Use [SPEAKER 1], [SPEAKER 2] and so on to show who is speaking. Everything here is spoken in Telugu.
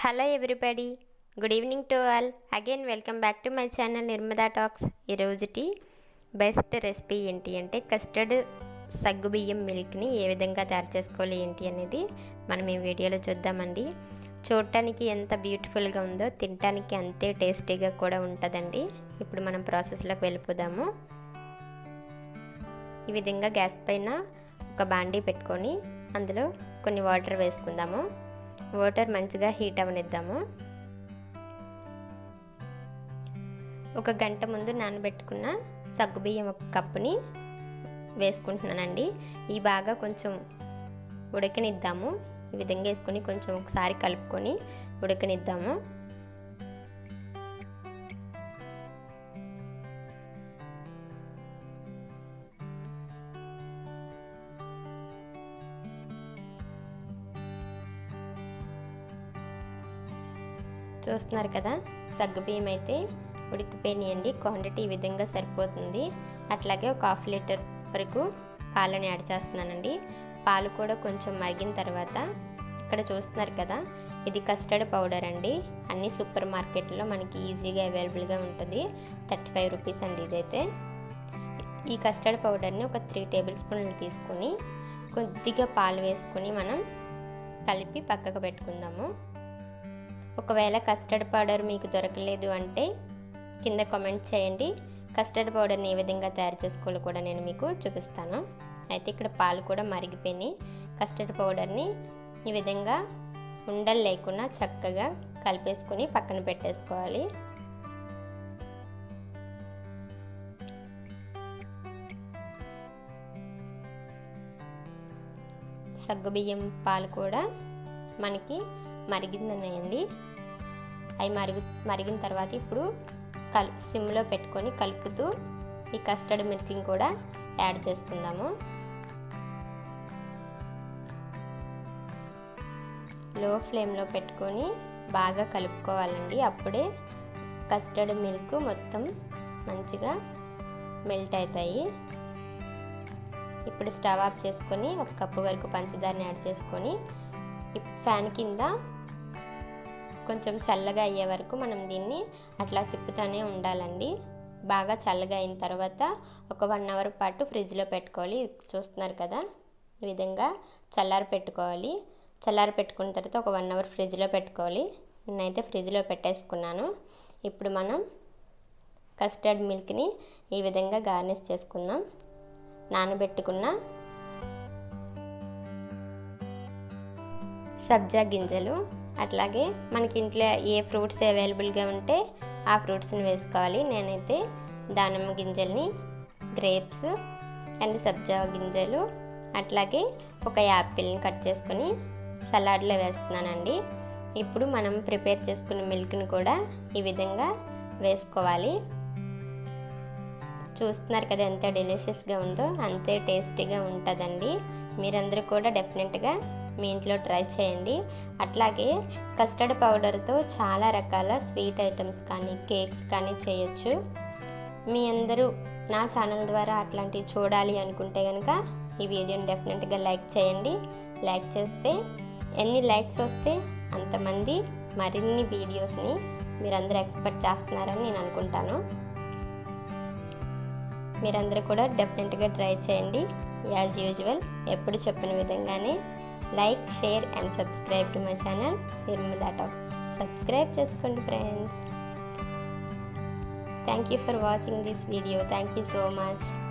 [SPEAKER 1] hello everybody good evening to all again welcome back to my channel Nirmada Talks ఈరోజుటి బెస్ట్ రెసిపీ ఏంటి అంటే కస్టర్డ్ సగ్గుబియ్యం మిల్క్ని ఏ విధంగా తయారు చేసుకోవాలి ఏంటి అనేది మనం ఈ వీడియోలో చూద్దామండి చూడటానికి ఎంత బ్యూటిఫుల్గా ఉందో తినటానికి అంతే టేస్టీగా కూడా ఉంటుందండి ఇప్పుడు మనం ప్రాసెస్లోకి వెళ్ళిపోదాము ఈ విధంగా గ్యాస్ పైన ఒక బాండీ పెట్టుకొని అందులో కొన్ని వాటర్ వేసుకుందాము వాటర్ మంచిగా హీట్ అవనిద్దాము ఒక గంట ముందు నానబెట్టుకున్న సగ్గుబియ్యం ఒక కప్పుని వేసుకుంటున్నానండి ఈ బాగా కొంచెం ఉడకనిద్దాము ఈ విధంగా వేసుకొని కొంచెం ఒకసారి కలుపుకొని ఉడకనిద్దాము చూస్తున్నారు కదా సగ్గుబియ్యం అయితే ఉడికిపోయినాయండి క్వాంటిటీ ఈ విధంగా సరిపోతుంది అట్లాగే ఒక హాఫ్ లీటర్ వరకు పాలను యాడ్ చేస్తున్నానండి పాలు కూడా కొంచెం మరిగిన తర్వాత ఇక్కడ చూస్తున్నారు కదా ఇది కస్టర్డ్ పౌడర్ అండి అన్ని సూపర్ మార్కెట్లో మనకి ఈజీగా అవైలబుల్గా ఉంటుంది థర్టీ ఫైవ్ రూపీస్ అండి ఇదైతే ఈ కస్టర్డ్ పౌడర్ని ఒక త్రీ టేబుల్ స్పూన్లు తీసుకొని కొద్దిగా పాలు వేసుకొని మనం కలిపి పక్కకు పెట్టుకుందాము ఒకవేళ కస్టర్డ్ పౌడర్ మీకు దొరకలేదు అంటే కింద కామెంట్ చేయండి కస్టర్డ్ పౌడర్ని ఏ విధంగా తయారు చేసుకోవాలో కూడా నేను మీకు చూపిస్తాను అయితే ఇక్కడ పాలు కూడా మరిగిపోయినాయి కస్టర్డ్ పౌడర్ని ఈ విధంగా ఉండలు లేకుండా చక్కగా కలిపేసుకొని పక్కన పెట్టేసుకోవాలి సగ్గుబియ్యం పాలు కూడా మనకి మరిగిందన్నాయండి అవి మరుగు మరిగిన తర్వాత ఇప్పుడు కల్ సిమ్లో పెట్టుకొని కలుపుతూ ఈ కస్టర్డ్ మిల్క్ని కూడా యాడ్ చేసుకుందాము లో ఫ్లేమ్లో పెట్టుకొని బాగా కలుపుకోవాలండి అప్పుడే కస్టర్డ్ మిల్క్ మొత్తం మంచిగా మెల్ట్ అవుతాయి ఇప్పుడు స్టవ్ ఆఫ్ చేసుకొని ఒక కప్పు వరకు పంచదారని యాడ్ చేసుకొని ఫ్యాన్ కింద కొంచెం చల్లగా అయ్యే వరకు మనం దీన్ని అట్లా తిప్పుతూనే ఉండాలండి బాగా చల్లగా అయిన తర్వాత ఒక వన్ అవర్ పాటు ఫ్రిడ్జ్లో పెట్టుకోవాలి చూస్తున్నారు కదా ఈ విధంగా చల్లారి పెట్టుకోవాలి చల్లారి పెట్టుకున్న తర్వాత ఒక వన్ అవర్ ఫ్రిడ్జ్లో పెట్టుకోవాలి నేనైతే ఫ్రిడ్జ్లో పెట్టేసుకున్నాను ఇప్పుడు మనం కస్టర్డ్ మిల్క్ని ఈ విధంగా గార్నిష్ చేసుకుందాం నానబెట్టుకున్న సబ్జా గింజలు అట్లాగే మనకి ఇంట్లో ఏ ఫ్రూట్స్ అవైలబుల్గా ఉంటే ఆ ఫ్రూట్స్ని వేసుకోవాలి నేనైతే దానిమ్మ గింజల్ని గ్రేప్స్ అండ్ సబ్జా గింజలు అట్లాగే ఒక యాపిల్ని కట్ చేసుకొని సలాడ్లో వేస్తున్నానండి ఇప్పుడు మనం ప్రిపేర్ చేసుకున్న మిల్క్ని కూడా ఈ విధంగా వేసుకోవాలి చూస్తున్నారు కదా ఎంత డెలిషియస్గా ఉందో అంతే టేస్టీగా ఉంటుందండి మీరందరూ కూడా డెఫినెట్గా మీ ఇంట్లో ట్రై చేయండి అట్లాగే కస్టర్డ్ పౌడర్తో చాలా రకాల స్వీట్ ఐటమ్స్ కానీ కేక్స్ కానీ చేయొచ్చు మీ అందరూ నా ఛానల్ ద్వారా అట్లాంటివి చూడాలి అనుకుంటే కనుక ఈ వీడియోని డెఫినెట్గా లైక్ చేయండి లైక్ చేస్తే ఎన్ని లైక్స్ వస్తే అంతమంది మరిన్ని వీడియోస్ని మీరందరూ ఎక్స్పెక్ట్ చేస్తున్నారని నేను అనుకుంటాను మీరందరూ కూడా డెఫినెట్గా ట్రై చేయండి యాజ్ యూజువల్ ఎప్పుడు చెప్పిన విధంగానే like share and subscribe to my channel Nirmada Talks subscribe చేసుకోండి friends thank you for watching this video thank you so much